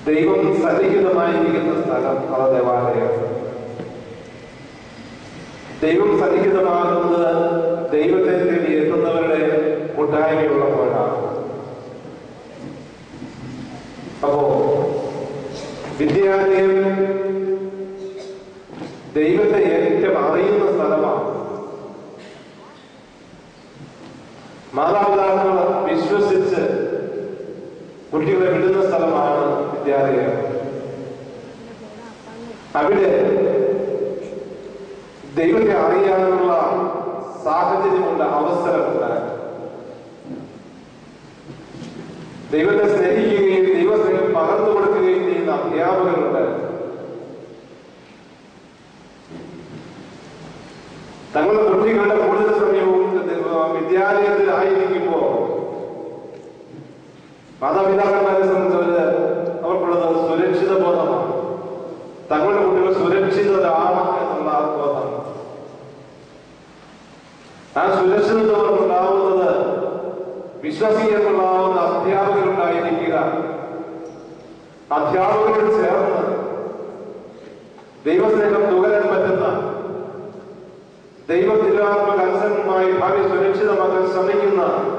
ദൈവം സന്നിഹിതമായിരിക്കുന്ന സ്ഥലം അവ ദേവാലയം ദൈവം സന്നിഹിതമാകുന്നത് ദൈവത്തെ തേടി എത്തുന്നവരുടെ കൂട്ടായ്മയുള്ളപ്പോഴാണ് അപ്പോ വിദ്യാലയം ദൈവത്തെ ഏറ്റവും അറിയുന്ന സ്ഥലമാണ് മാതാപിതാക്കൾ വിശ്വസിച്ച് കുട്ടികളെ വിടുന്ന സ്ഥലമാണ് വിദ്യാലയം അവിടെ ദൈവത്തെ അറിയാനുള്ള സാഹചര്യമുണ്ട് അവസരമുണ്ട് ദൈവത്തെ സ്നേഹിക്കുകയും ദൈവസ്നേഹം പകർന്നു കൊടുക്കുകയും ചെയ്യുന്ന അധ്യാപകരുണ്ട് തങ്ങളുടെ കുട്ടികളുടെ കൂടുതൽ സമയവും വിദ്യാലയത്തിലായിരിക്കുമ്പോ മാതാപിതാക്കന്മാരെ സംബന്ധിച്ചവര് അവർക്കുള്ളത് സുരക്ഷിത ബോധമാണ് തങ്ങളുടെ കുട്ടികൾ സുരക്ഷിതരാണ് എന്നുള്ള ബോധം ആ സുരക്ഷിതത്വം അവർക്കുണ്ടാവുന്നത് വിശ്വസീയമുള്ളാവുന്ന അധ്യാപകരുണ്ടായിരിക്കുക അധ്യാപകരോട് ചേർന്ന് ദൈവസ്നേഹം തുകരാൻ പറ്റുന്ന ദൈവത്തിലാത്മകനുസരണമായി ഭാവി സുരക്ഷിതമാക്കാൻ ശ്രമിക്കുന്ന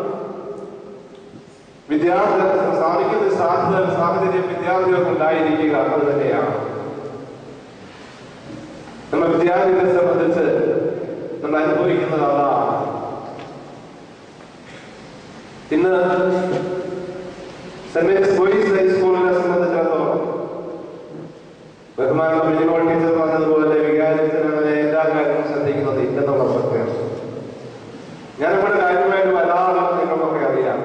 വിദ്യാർത്ഥി സാധിക്കുന്ന സാധ്യത സാഹചര്യം വിദ്യാർത്ഥികൾക്ക് ഉണ്ടായിരിക്കുക അത് തന്നെയാണ് നമ്മൾ വിദ്യാർത്ഥികളെ സംബന്ധിച്ച് നമ്മൾ അനുഭവിക്കുന്നത് അതാണ് ഇന്ന് സെന്റ് മേരീസ് ബോയ്സ് ഹൈസ്കൂളിനെ സംബന്ധിച്ചിടത്തോളം ബഹുമാനുള്ള മിനിമോൾ ടീച്ചർ പറഞ്ഞതുപോലെ വികാരിച്ചനാണ് എല്ലാ കാര്യങ്ങളും ശ്രദ്ധിക്കുന്നത് ഇല്ലെന്നുള്ള സത്യം ഞാനിവിടെ കാര്യമായിട്ട് വല്ലാതെ നിങ്ങൾക്കൊക്കെ അറിയാം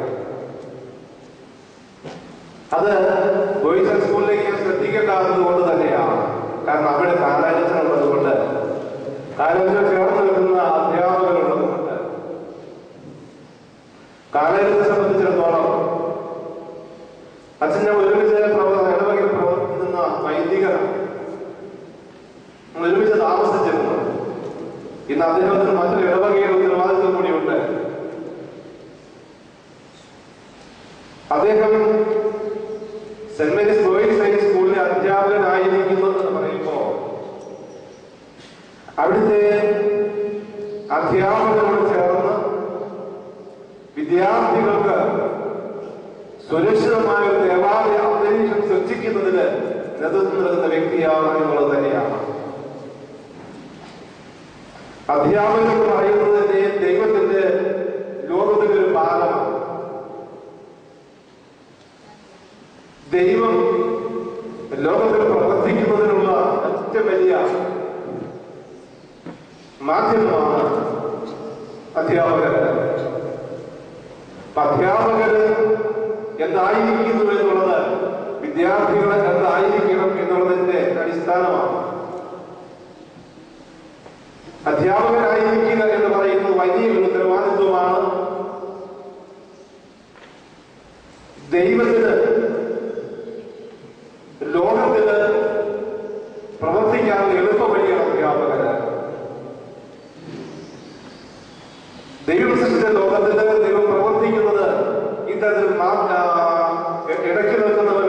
അത് ബോയ്സ് ഹൈസ്കൂളിലേക്ക് ശ്രദ്ധിക്കേണ്ടാകുന്നത് കൊണ്ട് തന്നെയാണ് കാരണം അവിടെ കാലാലോചനുള്ളത് കൊണ്ട് കാലാലോചന ചേർന്ന് നിൽക്കുന്ന അധ്യാപകരുള്ളത് കൊണ്ട് കാലാലോചന സംബന്ധിച്ചിടത്തോളം അച്ഛൻ ഞാൻ ഒരുമിച്ച് പ്രവർത്തന ഇടവകയിൽ പ്രവർത്തിക്കുന്ന വൈദികരാണ് നമ്മൾ ഒരുമിച്ച് താമസിച്ചിരുന്നു ഇന്ന് അദ്ദേഹത്തിന് മറ്റൊരു ഇടവകയുടെ ഉത്തരവാദിത്വം കൂടിയുണ്ട് അദ്ദേഹം സെന്റ് മേരീസ് ബോയ്സ് ഹൈ സ്കൂളിലെ അധ്യാപകനായിരിക്കുന്നു എന്ന് പറയുമ്പോ അവിടുത്തെ അധ്യാപകരോട് ചേർന്ന് വിദ്യാർത്ഥികൾക്ക് സുരക്ഷിതമായ ഒരു ദേവാലയ അന്തരീക്ഷം സൃഷ്ടിക്കുന്നതിന് നേതൃത്വം നൽകുന്ന വ്യക്തിയാണ് എന്നുള്ളത് തന്നെയാണ് അധ്യാപകൻ എന്ന് പറയുന്നത് തന്നെ ദൈവത്തിന്റെ ലോകത്തിന്റെ ഒരു ഭാഗമാണ് ദൈവം ലോകത്തിൽ പ്രവർത്തിക്കുന്നതിനുള്ള ഏറ്റവും വലിയ മാധ്യമമാണ് അധ്യാപകര് അപ്പൊ അധ്യാപകര് എന്തായിരിക്കുന്നു എന്നുള്ളത് വിദ്യാർത്ഥികൾ എന്തായിരിക്കണം എന്നുള്ളതിന്റെ അടിസ്ഥാനമാണ് അധ്യാപകരായിരിക്കുക എന്ന് പറയുന്നത് വലിയൊരു ഉത്തരവാദിത്വമാണ് ദൈവത്തിന് ലോകത്തിന് പ്രവർത്തിക്കാനുള്ള എളുപ്പ വഴിയാണ് അധ്യാപകര് ദൈവം സൃഷ്ടിച്ച ലോകത്തിന് ദൈവം പ്രവർത്തിക്കുന്നത് ഇത്തരത്തിൽ മാ- ആ, ഇടയ്ക്ക് നിൽക്കുന്നവർ